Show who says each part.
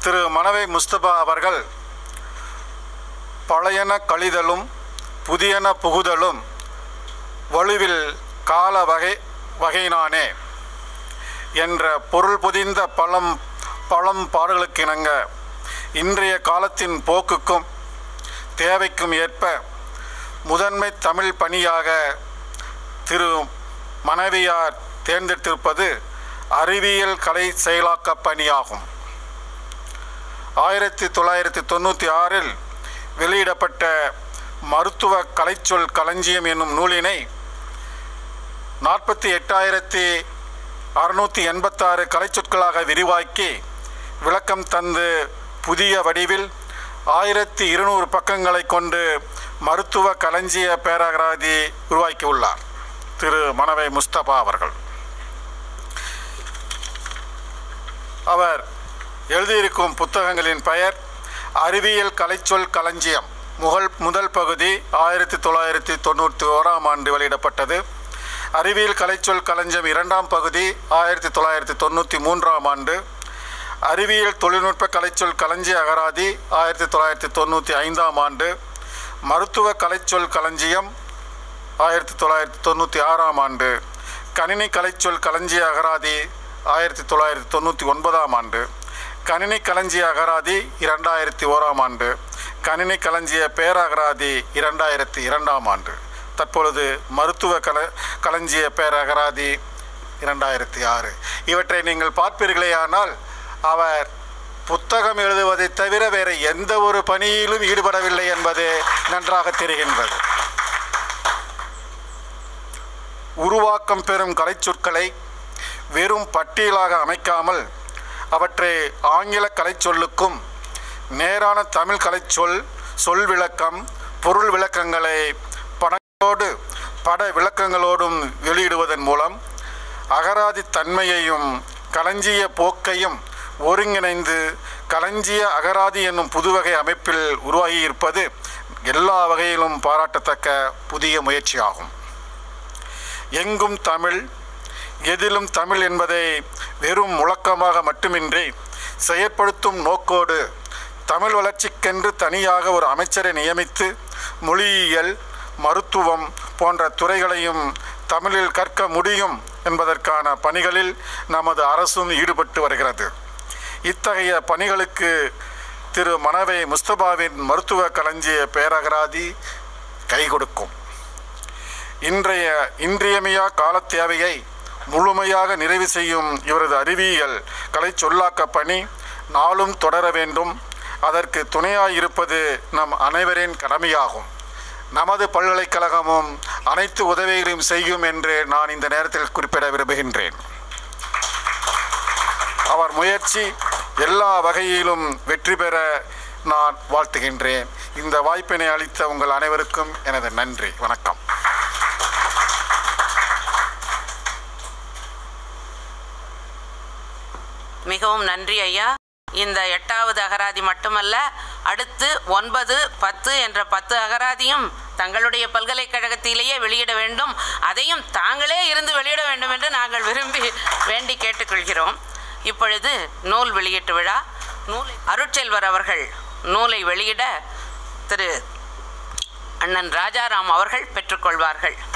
Speaker 1: திரு மனவை முஸ்தபா அவர்கள் பழையன கழிதலும் புதியன புகுதலும் வலுவில் கால வகை வகையினானே என்ற பொருள் பொதிந்த பழம் பழம் பாடல்களுக்கிணங்க இன்றைய காலத்தின் போக்குக்கும் தேவைக்கும் ஏற்ப முதன்மை தமிழ் பணியாக திரு மனைவியார் தேர்ந்தெடுத்திருப்பது அறிவியல் கலை செயலாக்க பணியாகும் ஆயிரத்தி தொள்ளாயிரத்தி தொண்ணூற்றி ஆறில் வெளியிடப்பட்ட மருத்துவ கலைச்சொல் களஞ்சியம் என்னும் நூலினை நாற்பத்தி எட்டாயிரத்தி அறுநூற்றி எண்பத்தாறு கலைச்சொற்களாக விரிவாக்கி விளக்கம் தந்து புதிய வடிவில் ஆயிரத்தி இருநூறு பக்கங்களை கொண்டு மருத்துவ களஞ்சிய பேரகராதி உருவாக்கியுள்ளார் திரு மனவை முஸ்தபா அவர்கள் அவர் எழுதியிருக்கும் புத்தகங்களின் பெயர் அறிவியல் கலைச்சொல் களஞ்சியம் முகல் முதல் பகுதி ஆயிரத்தி தொள்ளாயிரத்தி தொண்ணூற்றி ஓராம் ஆண்டு வெளியிடப்பட்டது அறிவியல் கலைச்சொல் களஞ்சியம் இரண்டாம் பகுதி ஆயிரத்தி தொள்ளாயிரத்தி தொண்ணூற்றி மூன்றாம் ஆண்டு அறிவியல் தொழில்நுட்ப கலைச்சொல் களஞ்சிய அகராதி ஆயிரத்தி தொள்ளாயிரத்தி தொண்ணூற்றி ஐந்தாம் ஆண்டு மருத்துவ கலைச்சொல் களஞ்சியம் ஆயிரத்தி தொள்ளாயிரத்தி தொண்ணூற்றி ஆறாம் ஆண்டு கணினி கலைச்சொல் களஞ்சிய அகராதி ஆயிரத்தி தொள்ளாயிரத்தி தொண்ணூற்றி ஒன்பதாம் ஆண்டு கணினி களஞ்சிய அகராதி இரண்டாயிரத்தி ஓராம் ஆண்டு கணினி களஞ்சிய பேரகராதி இரண்டாயிரத்தி இரண்டாம் ஆண்டு தற்பொழுது மருத்துவ கல களஞ்சிய பேரகராதி இரண்டாயிரத்தி ஆறு இவற்றை நீங்கள் பார்ப்பீர்களேயானால் அவர் புத்தகம் எழுதுவதை தவிர வேறு எந்த ஒரு பணியிலும் ஈடுபடவில்லை என்பது நன்றாக தெரிகின்றது உருவாக்கம் பெறும் கலைச்சொற்களை வெறும் பட்டியலாக அமைக்காமல் அவற்றை ஆங்கில கலைச்சொல்லுக்கும் நேரான தமிழ் கலைச்சொல் சொல் விளக்கம் பொருள் விளக்கங்களை படங்களோடு பட விளக்கங்களோடும் வெளியிடுவதன் மூலம் அகராதி தன்மையையும் களஞ்சிய போக்கையும் ஒருங்கிணைந்து களஞ்சிய அகராதி என்னும் புதுவகை அமைப்பில் உருவாகியிருப்பது எல்லா வகையிலும் பாராட்டத்தக்க புதிய முயற்சியாகும் எங்கும் தமிழ் எதிலும் தமிழ் என்பதை வெறும் முழக்கமாக மட்டுமின்றி செயற்படுத்தும் நோக்கோடு தமிழ் வளர்ச்சிக்கென்று தனியாக ஒரு அமைச்சரை நியமித்து மொழியியல் மருத்துவம் போன்ற துறைகளையும் தமிழில் கற்க முடியும் என்பதற்கான பணிகளில் நமது அரசும் ஈடுபட்டு வருகிறது இத்தகைய பணிகளுக்கு திரு மனவை முஸ்தபாவின் மருத்துவ களஞ்சிய பேரகராதி கை கொடுக்கும் இன்றைய இன்றியமையா காலத் தேவையை முழுமையாக நிறைவு செய்யும் இவரது அறிவியல் கலை சொல்லாக்க பணி நாளும் தொடர வேண்டும் அதற்கு துணையாயிருப்பது நம் அனைவரின் கடமையாகும் நமது பல்கலைக்கழகமும் அனைத்து உதவிகளையும் செய்யும் என்று நான் இந்த நேரத்தில் குறிப்பிட விரும்புகின்றேன் அவர் முயற்சி எல்லா வகையிலும் வெற்றி பெற நான் வாழ்த்துகின்றேன் இந்த வாய்ப்பினை அளித்த உங்கள் அனைவருக்கும் எனது நன்றி வணக்கம்
Speaker 2: மிகவும் நன்றி ஐயா இந்த எட்டாவது அகராதி மட்டுமல்ல அடுத்து ஒன்பது பத்து என்ற பத்து அகராதியும் தங்களுடைய பல்கலைக்கழகத்திலேயே வெளியிட வேண்டும் அதையும் தாங்களே இருந்து வெளியிட வேண்டும் என்று நாங்கள் விரும்பி வேண்டி கேட்டுக்கொள்கிறோம் இப்பொழுது நூல் வெளியீட்டு விழா நூலை அருட்செல்வர் அவர்கள் நூலை வெளியிட திரு அண்ணன் ராஜாராம் அவர்கள் பெற்றுக்கொள்வார்கள்